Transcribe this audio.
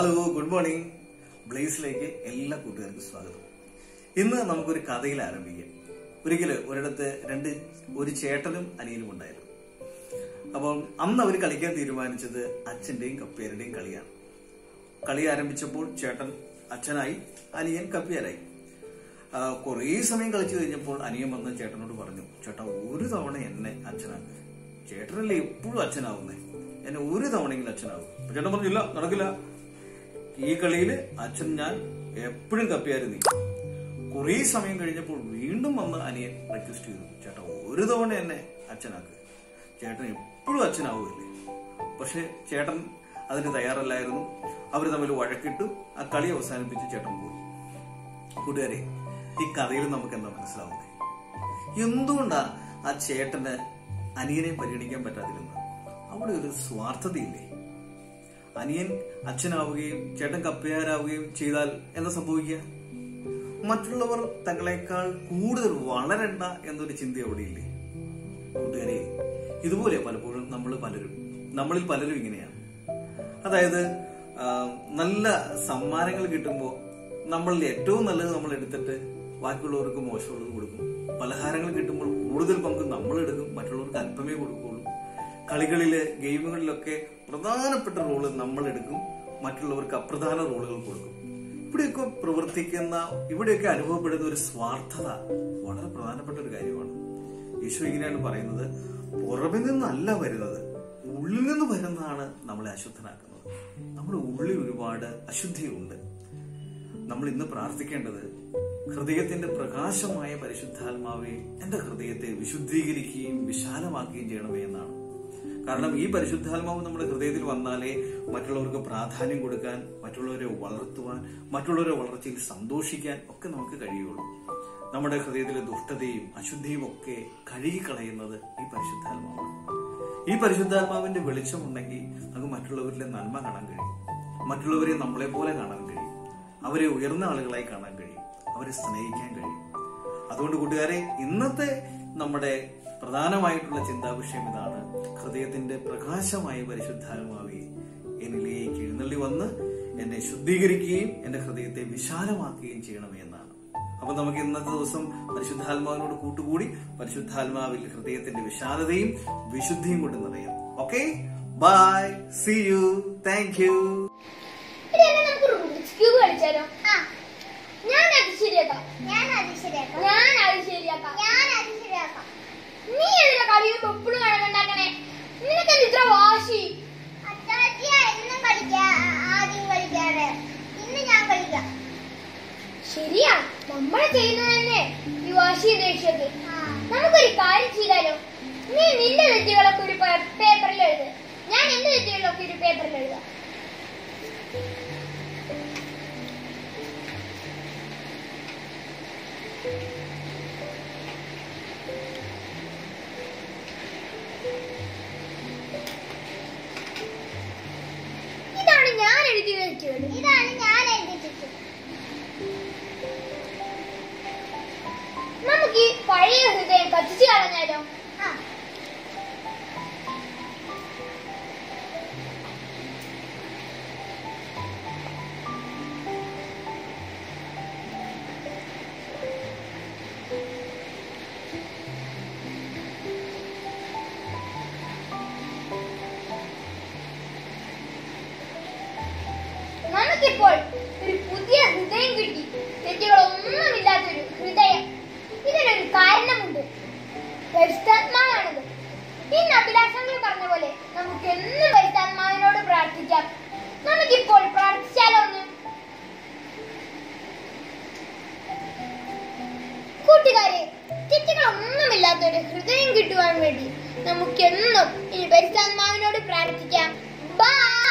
Hello good morning ബ്ലേസിലേക്ക് എല്ലാ കൂട്ടുകാർക്കും സ്വാഗതം ഇന്ന് നമുക്കൊരു കഥയിൽ ആരംഭിക്കാം ഒരിക്കല് ഒരിടത്ത് രണ്ട് ഒരു ചേട്ടനും അനിയനും ഉണ്ടായിരുന്നു അപ്പം അന്ന് അവർ കളിക്കാൻ തീരുമാനിച്ചത് അച്ഛന്റെയും കപ്പിയാരുടെയും കളിയാണ് കളി ആരംഭിച്ചപ്പോൾ ചേട്ടൻ അച്ഛനായി അനിയൻ കപ്പിയാരായി ആ, കുറേ സമയം കളിച്ചു കഴിഞ്ഞപ്പോൾ അനിയൻ വന്ന് ചേട്ടനോട് പറഞ്ഞു ചേട്ടാ ഒരു തവണ എന്നെ അച്ഛനാക്ക് ചേട്ടനല്ലേ എപ്പോഴും അച്ഛനാവുന്നേ എന്നെ ഒരു തവണയെങ്കിലും അച്ഛനാവും അപ്പൊ ചേട്ടൻ പറഞ്ഞില്ല നടക്കില്ല ഈ കളിയില് അച്ഛൻ ഞാൻ എപ്പോഴും കപ്പിയായിരുന്നു കുറേ സമയം കഴിഞ്ഞപ്പോൾ വീണ്ടും വന്ന് അനിയൻ റിക്വസ്റ്റ് ചെയ്തു ചേട്ടാ ഒരു തവണ എന്നെ അച്ഛനാക്ക് ചേട്ടൻ എപ്പോഴും അച്ഛനാവുകയല്ലേ പക്ഷെ ചേട്ടൻ അതിന് തയ്യാറല്ലായിരുന്നു അവർ തമ്മിൽ വഴക്കിട്ടു ആ കളി അവസാനിപ്പിച്ച് ചേട്ടൻ പോയി കൂട്ടുകാരെ ഈ കഥയിൽ നമുക്ക് എന്താ മനസ്സിലാവുന്നത് എന്തുകൊണ്ടാ ആ ചേട്ടന് അനിയനെ പരിഗണിക്കാൻ പറ്റാതിരുന്നത് അവിടെ ഒരു സ്വാർത്ഥതയില്ലേ അനിയൻ അച്ഛനാവുകയും ചേട്ടൻ കപ്പയാരാവുകയും ചെയ്താൽ എന്താ സംഭവിക്കുക മറ്റുള്ളവർ തങ്ങളെക്കാൾ കൂടുതൽ വളരണ്ട എന്നൊരു ചിന്ത അവിടെയില്ലേ കൂട്ടുകാരെ ഇതുപോലെ പലപ്പോഴും നമ്മൾ പലരും നമ്മളിൽ പലരും ഇങ്ങനെയാണ് അതായത് ആ, നല്ല സമ്മാനങ്ങൾ കിട്ടുമ്പോൾ നമ്മളിൽ ഏറ്റവും നല്ലത് നമ്മൾ എടുത്തിട്ട് ബാക്കിയുള്ളവർക്ക് മോശമുള്ളത് കൊടുക്കും പലഹാരങ്ങൾ കിട്ടുമ്പോൾ കൂടുതൽ പങ്ക് നമ്മൾ എടുക്കും മറ്റുള്ളവർക്ക് അല്പമേ കൊടുക്കുള്ളൂ കളികളില് ഗെയിമുകളിലൊക്കെ പ്രധാനപ്പെട്ട റോള് നമ്മൾ എടുക്കും മറ്റുള്ളവർക്ക് അപ്രധാന റോളുകൾ കൊടുക്കും ഇവിടെയൊക്കെ പ്രവർത്തിക്കുന്ന ഇവിടെയൊക്കെ അനുഭവപ്പെടുന്ന ഒരു സ്വാർത്ഥത വളരെ പ്രധാനപ്പെട്ട ഒരു കാര്യമാണ് യേശു ഇങ്ങനെയാണ് പറയുന്നത് പുറമെ നിന്നല്ല വരുന്നത് ഉള്ളിൽ നിന്ന് വരുന്നതാണ് നമ്മളെ അശുദ്ധനാക്കുന്നത് നമ്മുടെ ഉള്ളിൽ ഒരുപാട് അശുദ്ധിയുണ്ട് നമ്മൾ ഇന്ന് പ്രാർത്ഥിക്കേണ്ടത് ഹൃദയത്തിന്റെ പ്രകാശമായ പരിശുദ്ധാത്മാവെ എന്റെ ഹൃദയത്തെ വിശുദ്ധീകരിക്കുകയും വിശാലമാക്കുകയും ചെയ്യണമേ എന്നാണ് കാരണം ഈ പരിശുദ്ധാത്മാവ് നമ്മുടെ ഹൃദയത്തിൽ വന്നാലേ മറ്റുള്ളവർക്ക് പ്രാധാന്യം കൊടുക്കാൻ മറ്റുള്ളവരെ വളർത്തുവാൻ മറ്റുള്ളവരുടെ വളർച്ചയിൽ സന്തോഷിക്കാൻ ഒക്കെ നമുക്ക് കഴിയുള്ളൂ നമ്മുടെ ഹൃദയത്തിലെ ദുഷ്ടതയും അശുദ്ധിയും ഒക്കെ കഴുകിക്കളയുന്നത് ഈ പരിശുദ്ധാത്മാവാണ് ഈ പരിശുദ്ധാത്മാവിന്റെ വെളിച്ചമുണ്ടെങ്കിൽ നമുക്ക് മറ്റുള്ളവരിലെ നന്മ കാണാൻ കഴിയും മറ്റുള്ളവരെ നമ്മളെ പോലെ കാണാൻ കഴിയും അവരെ ഉയർന്ന ആളുകളായി കാണാൻ കഴിയും അവരെ സ്നേഹിക്കാൻ കഴിയും അതുകൊണ്ട് കൂട്ടുകാരെ ഇന്നത്തെ നമ്മുടെ പ്രധാനമായിട്ടുള്ള ചിന്താവിഷയം ഇതാണ് ഹൃദയത്തിന്റെ പ്രകാശമായ പരിശുദ്ധാത്മാവെ എന്നിലേക്ക് എഴുന്നള്ളി വന്ന് എന്നെ ശുദ്ധീകരിക്കുകയും എന്റെ ഹൃദയത്തെ വിശാലമാക്കുകയും ചെയ്യണമേ എന്നാണ് അപ്പൊ നമുക്ക് ഇന്നത്തെ ദിവസം പരിശുദ്ധാത്മാവിനോട് കൂട്ടുകൂടി പരിശുദ്ധാത്മാവിൽ ഹൃദയത്തിന്റെ വിശാലതയും വിശുദ്ധിയും കൊണ്ട് നിറയാം okay bye see you thank you ഇനി എന്നെ നമുക്ക് റൂബിക്സ് ക്യൂബ് കളിച്ചാലോ ആ, ഞാൻ അത് ശരിയാക്കാം ഞാൻ അത് ശരിയാക്കാം. ഞാൻ അത് ശരിയാക്കാം ഞാൻ അത് ശരിയാക്കാം. നീ എന്തിനാ കളിയുമ്പോ എപ്പോഴും കണക്കുണ്ടാക്കണേ നിനക്ക് ഇത്ര വാശി അച്ചാച്ചിയാ എന്നും കളിക്കാ, ആദ്യം കളിക്കാറ്. ഇന്ന് ഞാൻ കളിക്കാം. ശരിയാ നമ്മൾ ചെയ്യുന്നത് തന്നെ ഈ വാശി ദേഷ്യമൊക്കെ ആ, നമുക്കൊരു കാര്യം ചെയ്താലോ നീ നിന്റെ തെറ്റുകളൊക്കെ ഒരു പേ- പേപ്പറിൽ എഴുത് ഞാൻ എന്റെ തെറ്റുകളൊക്കെ ഒരു പേപ്പറിൽ എഴുതാം ഇതാണ് ഞാൻ എഴുതിയ തെറ്റുകൾ ഇതാണ് ഞാൻ എഴുതി ചുറ്റും. നമുക്ക് ഈ പഴയ ഹൃദയം കത്തിച്ചു കളഞ്ഞാലോ ആ, നമുക്കിപ്പോൾ ഒരു പുതിയ ഹൃദയം കിട്ടി തെറ്റുകളൊന്നുമില്ലാത്തൊരു ഹൃദയം ഇതിനൊരു കാരണമുണ്ട് പരിശുദ്ധാത്മാവാണിത് ഇന്ന് അഭിലാഷങ്ങൾ പറഞ്ഞ പോലെ നമുക്ക് എന്നും പരിശുദ്ധാത്മാവിനോട് പ്രാർത്ഥിക്കാം നമുക്കിപ്പോൾ പ്രാർത്ഥിച്ചാലോ ഒന്ന് കൂട്ടുകാരെ തെറ്റുകളൊന്നുമില്ലാത്തൊരു ഹൃദയം കിട്ടുവാൻ വേണ്ടി നമുക്കെന്നും ഇനി പരിശുദ്ധാത്മാവിനോട് പ്രാർത്ഥിക്കാം ബൈ